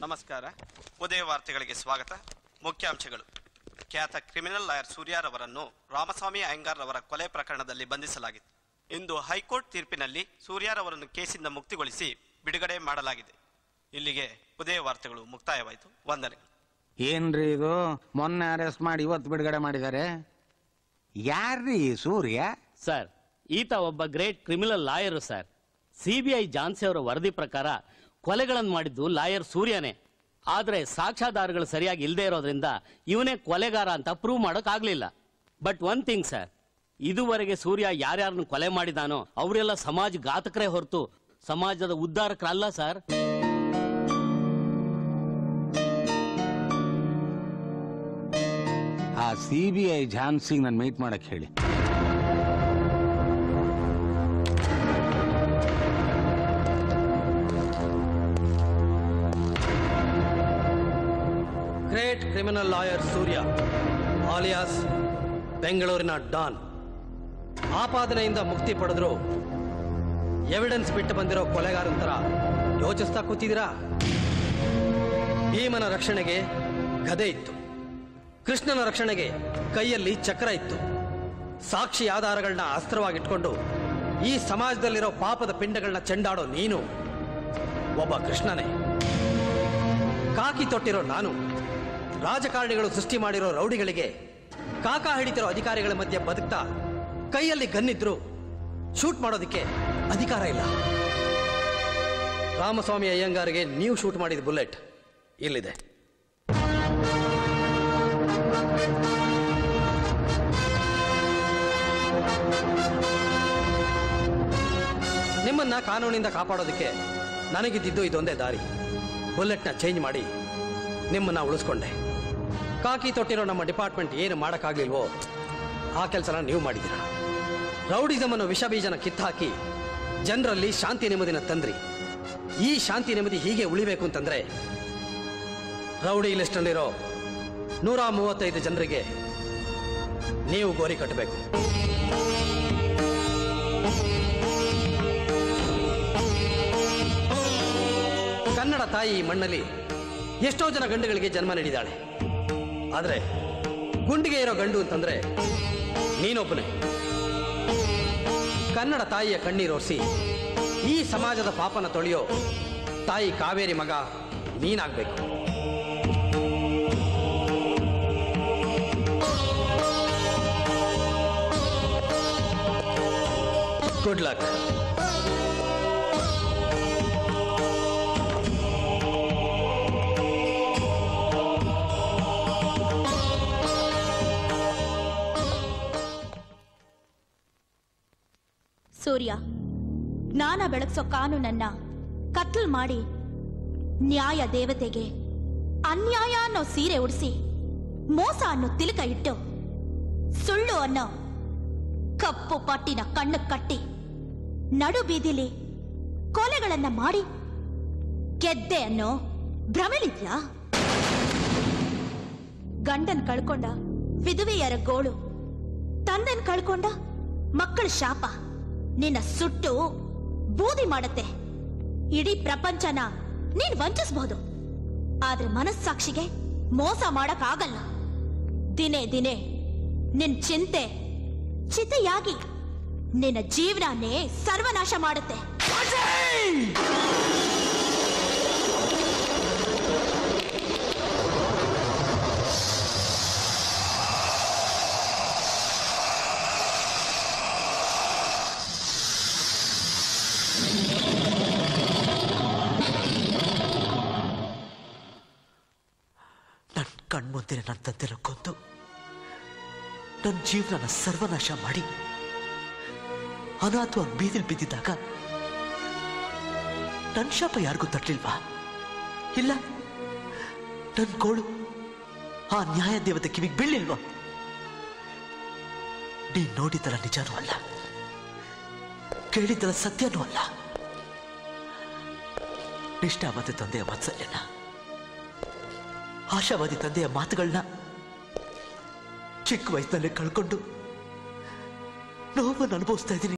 ನಮಸ್ಕಾರ ಉದಯ ವಾರ್ತೆಗಳಿಗೆ ಸ್ವಾಗತ ಮುಖ್ಯಾಂಶಗಳು ಖ್ಯಾತ ಕ್ರಿಮಿನಲ್ ಲಾಯರ್ ಸೂರ್ಯಾರವರನ್ನು ರಾಮಸ್ವಾಮಿ ಅಯ್ಯಂಗಾರ್ ಅವರ ಕೊಲೆ ಪ್ರಕರಣದಲ್ಲಿ ಬಂಧಿಸಲಾಗಿದೆ ಇಂದು ಹೈಕೋರ್ಟ್ ತೀರ್ಪಿನಲ್ಲಿ ಸೂರ್ಯಾರವರನ್ನು ಕೇಸಿಂದ ಮುಕ್ತಿಗೊಳಿಸಿ ಬಿಡುಗಡೆ ಮಾಡಲಾಗಿದೆ ಇಲ್ಲಿಗೆ ಉದಯ ವಾರ್ತೆಗಳು ಮುಕ್ತಾಯವಾಯಿತು ವಂದನೆ ಏನ್ರಿ ಇದು ಮೊನ್ನೆ ಅರೆಸ್ಟ್ ಮಾಡಿ ಇವತ್ತು ಬಿಡುಗಡೆ ಮಾಡಿದ್ದಾರೆ ಯಾರ್ರೀ ಈ ಸೂರ್ಯ ಸರ್ ಈತ ಒಬ್ಬ great criminal lawyer sir CBI Jhansi ಅವರ ವರದಿ ಪ್ರಕಾರ ಕೊಲೆಗಳನ್ನು ಮಾಡಿದ್ದು ಲಾಯರ್ ಸೂರ್ಯನೇ ಆದ್ರೆ ಸಾಕ್ಷ್ಯಾಧಾರಗಳು ಸರಿಯಾಗಿ ಇಲ್ಲದೆ ಇರೋದ್ರಿಂದ ಇವನೇ ಕೊಲೆಗಾರ ಅಂತ ಪ್ರೂವ್ ಮಾಡೋಕ್ ಆಗ್ಲಿಲ್ಲ ಬಟ್ ಒನ್ ಥಿಂಗ್ ಸರ್ ಇದುವರೆಗೆ ಸೂರ್ಯ ಯಾರ್ಯಾರನ್ನು ಕೊಲೆ ಮಾಡಿದಾನೋ ಅವರೆಲ್ಲ ಸಮಾಜ ಘಾತಕರೇ ಹೊರತು ಸಮಾಜದ ಉದ್ಧಾರಕರಲ್ಲ ಸರ್ ಆ ಸಿ ಬಿ ಐ ಝಾನ್ಸಿಗ್ ನಾನು ಮೀಟ್ ಮಾಡಕ್ ಹೇಳಿ great criminal lawyer Surya alias ಬೆಂಗಳೂರಿನ ಡಾನ್ ಆಪಾದನೆಯಿಂದ ಮುಕ್ತಿ ಪಡೆದ್ರು ಎವಿಡೆನ್ಸ್ ಬಿಟ್ಟು ಬಂದಿರೋ ಕೊಲೆಗಾರನ ಥರ ಯೋಚಿಸ್ತಾ ಕೂತಿದ್ದೀರಾ ಭೀಮನ ರಕ್ಷಣೆಗೆ ಗದೆ ಇತ್ತು ಕೃಷ್ಣನ ರಕ್ಷಣೆಗೆ ಕೈಯಲ್ಲಿ ಚಕ್ರ ಇತ್ತು ಸಾಕ್ಷಿ ಆಧಾರಗಳನ್ನ ಅಸ್ತ್ರವಾಗಿಟ್ಕೊಂಡು ಈ ಸಮಾಜದಲ್ಲಿರೋ ಪಾಪದ ಪಿಂಡಗಳನ್ನ ಚೆಂಡಾಡೋ ನೀನು ಒಬ್ಬ ಕೃಷ್ಣನೇ ಕಾಕಿ ತೊಟ್ಟಿರೋ ನಾನು ರಾಜಕಾರಣಿಗಳು ಸೃಷ್ಟಿ ಮಾಡಿರೋ ರೌಡಿಗಳಿಗೆ ಕಾಕ ಹಿಡಿತಿರೋ ಅಧಿಕಾರಿಗಳ ಮಧ್ಯೆ ಬದುಕ್ತಾ ಕೈಯಲ್ಲಿ ಗನ್ನಿದ್ರು ಶೂಟ್ ಮಾಡೋದಕ್ಕೆ ಅಧಿಕಾರ ಇಲ್ಲ ರಾಮಸ್ವಾಮಿ ಅಯ್ಯಂಗಾರಿಗೆ ನೀವು ಶೂಟ್ ಮಾಡಿದ ಬುಲೆಟ್ ಇಲ್ಲಿದೆ ನಿಮ್ಮನ್ನ ಕಾನೂನಿಂದ ಕಾಪಾಡೋದಕ್ಕೆ ನನಗಿದ್ದಿದ್ದು ಇದೊಂದೇ ದಾರಿ ಬುಲೆಟ್ನ ಚೇಂಜ್ ಮಾಡಿ ನಿಮ್ಮನ್ನ ಉಳಿಸ್ಕೊಂಡೆ ಕಾಕಿ ತೊಟ್ಟಿರೋ ನಮ್ಮ ಡಿಪಾರ್ಟ್ಮೆಂಟ್ ಏನು ಮಾಡೋಕ್ಕಾಗ್ಲಿಲ್ವೋ ಆ ಕೆಲಸನ ನೀವು ಮಾಡಿದ್ದೀರ ರೌಡಿಸಮ್ ಅನ್ನೋ ವಿಷ ಬೀಜನ ಕಿತ್ತಾಕಿ ಜನರಲ್ಲಿ ಶಾಂತಿ ನೆಮ್ಮದಿನ ತಂದ್ರಿ ಈ ಶಾಂತಿ ನೆಮ್ಮದಿ ಹೀಗೆ ಉಳಿಬೇಕು ಅಂತಂದ್ರೆ ರೌಡಿ ಲಿಸ್ಟಲ್ಲಿರೋ ನೂರ ಮೂವತ್ತೈದು ಜನರಿಗೆ ನೀವು ಗೋರಿ ಕಟ್ಟಬೇಕು ಕನ್ನಡ ತಾಯಿ ಈ ಮಣ್ಣಲ್ಲಿ ಎಷ್ಟೋ ಜನ ಗಂಡುಗಳಿಗೆ ಜನ್ಮ ನೀಡಿದಾಳೆ ಆದ್ರೆ ಗುಂಡಿಗೆ ಇರೋ ಗಂಡು ಅಂತಂದ್ರೆ ನೀನೊಬ್ಬನೇ ಕನ್ನಡ ತಾಯಿಯ ಕಣ್ಣೀರೋರ್ಸಿ ಈ ಸಮಾಜದ ಪಾಪನ ತೊಳೆಯೋ ತಾಯಿ ಕಾವೇರಿ ಮಗ ನೀನಾಗ್ಬೇಕು ಗುಡ್ ಲಕ್ ಸೂರ್ಯ ಜ್ಞಾನ ಬೆಳಗ್ಸೋ ಕಾನೂನನ್ನ ಕತ್ಲ್ ಮಾಡಿ ನ್ಯಾಯ ದೇವತೆಗೆ ಅನ್ಯಾಯ ಅನ್ನೋ ಸೀರೆ ಉಡಿಸಿ ಮೋಸ ಅನ್ನೋ ತಿಲಕ ಇಟ್ಟು ಸುಳ್ಳು ಅನ್ನೋ ಕಪ್ಪು ಪಟ್ಟಿನ ಕಣ್ಣು ಕಟ್ಟಿ ನಡು ಬೀದಿಲಿ ಕೊಲೆಗಳನ್ನ ಮಾಡಿ ಗೆದ್ದೆ ಅನ್ನೋ ಭ್ರಮೆಲಿದ್ಯಾ ಗಂಡನ್ ಕಳ್ಕೊಂಡ ವಿಧವೆಯರ ಗೋಳು ತಂದೆನ್ ಕಳ್ಕೊಂಡ ಮಕ್ಕಳ ಶಾಪ ನಿನ್ನ ಸುಟ್ಟು ಬೂದಿ ಮಾಡತ್ತೆ ಇಡೀ ಪ್ರಪಂಚನ ನೀನ್ ವಂಚಿಸಬಹುದು ಆದ್ರೆ ಮನಸ್ಸಾಕ್ಷಿಗೆ ಮೋಸ ಮಾಡಕ್ ಆಗಲ್ಲ ದಿನೇ ದಿನೇ ನಿನ್ ಚಿಂತೆ ಚಿತೆಯಾಗಿ ನಿನ್ನ ಜೀವನನೇ ಸರ್ವನಾಶ ಮಾಡುತ್ತೆ ನನ್ನ ಕಣ್ಮುಂದೆ ನನ್ನ ತಂದೆನ ಕೊಂದು ನನ್ನ ಜೀವನನ ಸರ್ವನಾಶ ಮಾಡಿ ಅನಾಥವಾಗಿ ಬೀದಿಲ್ ಬಿದ್ದಿದ್ದಾಗ ನನ್ನ ಶಾಪ ಯಾರಿಗೂ ತಟ್ಟಲಿಲ್ವಾ ಇಲ್ಲ ನನ್ನ ಗೋಳು ಆ ನ್ಯಾಯ ದೇವತೆ ಕಿವಿಗೆ ಬೀಳಿಲ್ವಾ ನೀನ್ ನೋಡಿದ್ದರ ನಿಜನೂ ಅಲ್ಲ ಕೇಳಿದ್ದರ ಸತ್ಯನೂ ಅಲ್ಲ ನಿಷ್ಠಾವಂತ ತಂದೆಯ ವಾತ್ಸಲ್ಯನ ಆಶಾವಾದಿ ತಂದೆಯ ಮಾತುಗಳನ್ನ ಚಿಕ್ಕ ವಯಸ್ಸಿನಲ್ಲೇ ಕಳ್ಕೊಂಡು ನೋವನ್ನು ಅನುಭವಿಸ್ತಾ ಇದ್ದೀನಿ